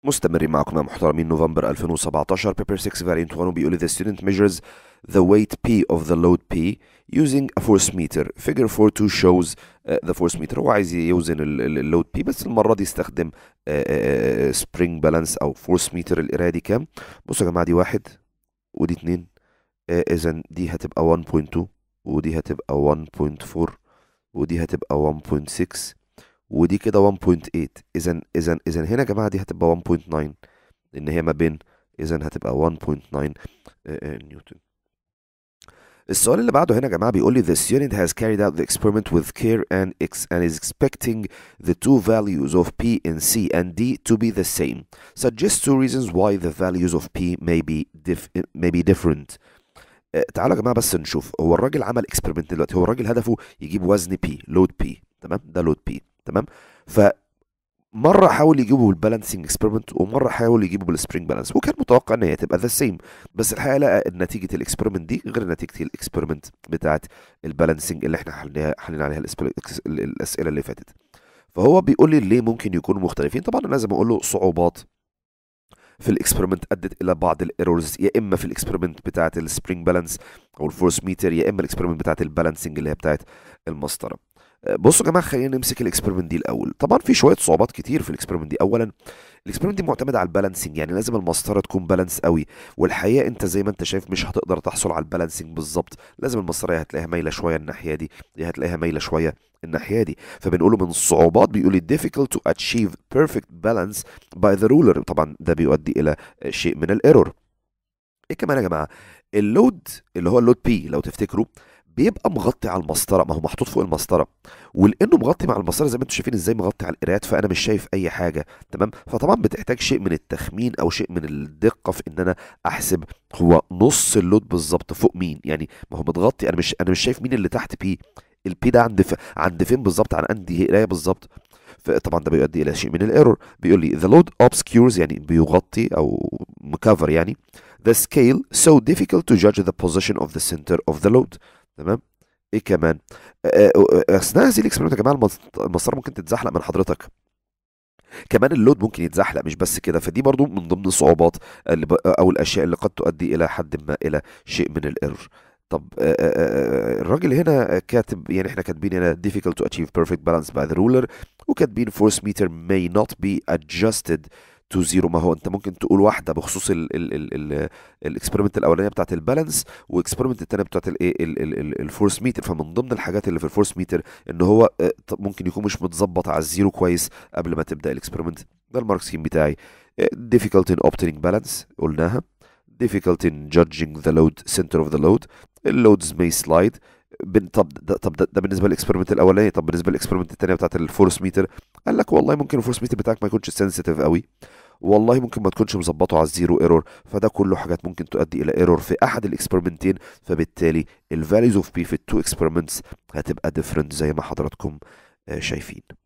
مستمرين معكم يا محترمين نوفمبر 2017 paper 6 variant 1 بيقول the student measures the weight P of the load P using a force meter figure 42 shows uh, the force meter هو عايز يوزن اللود P بس المرة دي استخدم uh, uh, spring balance أو force meter القراية دي كام بصوا يا جماعة دي واحد ودي اتنين إذا دي هتبقى 1.2 ودي هتبقى 1.4 ودي هتبقى 1.6 ودي كده 1.8 اذا اذا اذا هنا يا جماعه دي هتبقى 1.9 لان هي ما بين اذا هتبقى 1.9 نيوتن السؤال اللي بعده هنا يا جماعه بيقول لي the student has carried out the experiment with care and x and is expecting the two values of p and c and d to be the same suggest two reasons why the values of p may be dif may be different تعالوا يا جماعه بس نشوف هو الراجل عمل اكسبيرمنت دلوقتي هو الراجل هدفه يجيب وزن بي لود بي تمام ده لود بي تمام ف مره حاول يجيبه بالبالانسنج اكسبيرمنت ومره حاول يجيبه بالسبرينج بالانس وكان متوقع ان هي تبقى ذا سيم بس الحقيقه لقى نتيجه الاكسبيرمنت دي غير نتيجه الاكسبيرمنت بتاعه البالانسنج اللي احنا حلينا حلينا عليها الاسئله اللي فاتت فهو بيقول لي ليه ممكن يكونوا مختلفين طبعا انا لازم اقول له صعوبات في الاكسبيرمنت ادت الى بعض الايرورز يا اما في الاكسبيرمنت بتاعه السبرينج بالانس او الفورس ميتر يا اما الاكسبيرمنت بتاعه البالانسنج اللي هي بتاعه المسطره بصوا يا جماعه خلينا نمسك الاكسبيرمنت دي الاول طبعا في شويه صعوبات كتير في الاكسبيرمنت دي اولا الاكسبيرمنت دي معتمده على البالانسنج يعني لازم المسطره تكون بالانس قوي والحقيقه انت زي ما انت شايف مش هتقدر تحصل على البالانسنج بالظبط لازم المسطره يا هتلاقيها مايله شويه الناحيه دي يا هتلاقيها مايله شويه الناحيه دي فبنقوله من الصعوبات بيقول لي difficult to achieve perfect balance by the ruler طبعا ده بيؤدي الى شيء من الايرور ايه كمان يا جماعه اللود اللي هو اللود بي لو تفتكروا بيبقى مغطي على المسطره ما هو محطوط فوق المسطره ولانه مغطي مع المسطره زي ما انتم شايفين ازاي مغطي على القراءات فانا مش شايف اي حاجه تمام فطبعا بتحتاج شيء من التخمين او شيء من الدقه في ان انا احسب هو نص اللود بالظبط فوق مين يعني ما هو متغطي انا مش انا مش شايف مين اللي تحت بي البي ده عند ف... عند فين بالظبط عن عندي قرايه بالظبط طبعا ده بيؤدي الى شيء من الايرور بيقول لي the load obscures يعني بيغطي او مكفر يعني the scale so difficult to judge the position of the center of the load تمام ايه كمان اثناء هذه الاكسبيرمنت يا جماعه المسطره ممكن تتزحلق من حضرتك كمان اللود ممكن يتزحلق مش بس كده فدي برضو من ضمن الصعوبات اللي او الاشياء اللي قد تؤدي الى حد ما الى شيء من الايرور طب الراجل هنا كاتب يعني احنا كاتبين هنا difficult to achieve perfect balance by the ruler وكاتبين force meter may not be adjusted تو زيرو ما هو انت ممكن تقول واحده بخصوص الاكسبيرمنت الاولانيه بتاعت البالانس واكسبيرمنت الثانيه بتاعت الايه الفورس ميتر فمن ضمن الحاجات اللي في الفورس ميتر ان هو ممكن يكون مش متظبط على الزيرو كويس قبل ما تبدا الاكسبيرمنت ده المارك سكيم بتاعي difficult in obtaining balance قلناها difficult in judging the load center of the load اللودز may slide بن طب ده طب ده, ده بالنسبه للاكسبيرمنت الاولاني طب بالنسبه للاكسبيرمنت الثانيه بتاعت الفورس ميتر قال لك والله ممكن الفورس ميتر بتاعك ما يكونش سنسيتيف قوي والله ممكن ما تكونش مظبطه على الزيرو ايرور فده كله حاجات ممكن تؤدي الى ايرور في احد الاكسبيرمنتين فبالتالي الفاليوز اوف بي في التو اكسبيرمنتس هتبقى ديفرنت زي ما حضراتكم شايفين